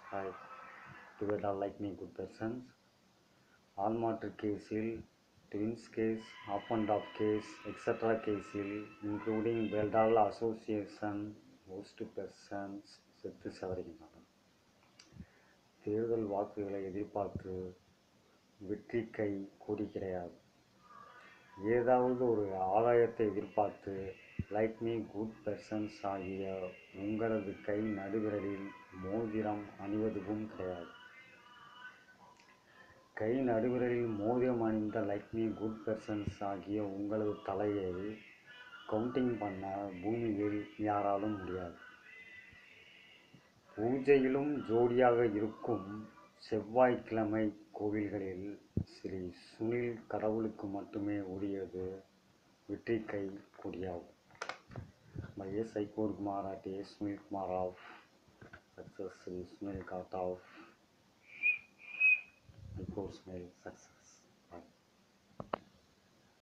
Hi. Together like me good persons. ஆல்மாற்று கேஸில் twins case of and of case extra கேஸில் including வெல்டால் association most persons செத்து சவறுகின்றனர் தேர்தல் வாக்குகளை எதிர்பார்த்து வெற்றி கை கூடி கிடையாது ஏதாவது ஒரு ஆதாயத்தை எதிர்பார்த்து லைக் மீ குட் பெர்சன்ஸ் ஆகிய உங்களது கை நடுவிரலில் மோதிரம் அணிவதுவும் கிடையாது கை நடுவிரலில் மோதிரம் அணிந்த லைக் மீ குட் பெர்சன்ஸ் ஆகிய உங்களது தலையை கவுண்டிங் பண்ண பூமியில் யாராலும் முடியாது பூஜையிலும் ஜோடியாக இருக்கும் செவ்வாய்க்கிழமை கோவில்களில் ஸ்ரீ சுனில் கடவுளுக்கு மட்டுமே உரியது வெற்றி கை கொடியாகும் by S. Aikur Kumar at S. Sunil Kumar of Success Sri Sunil Kat of Aikur Sunil Success.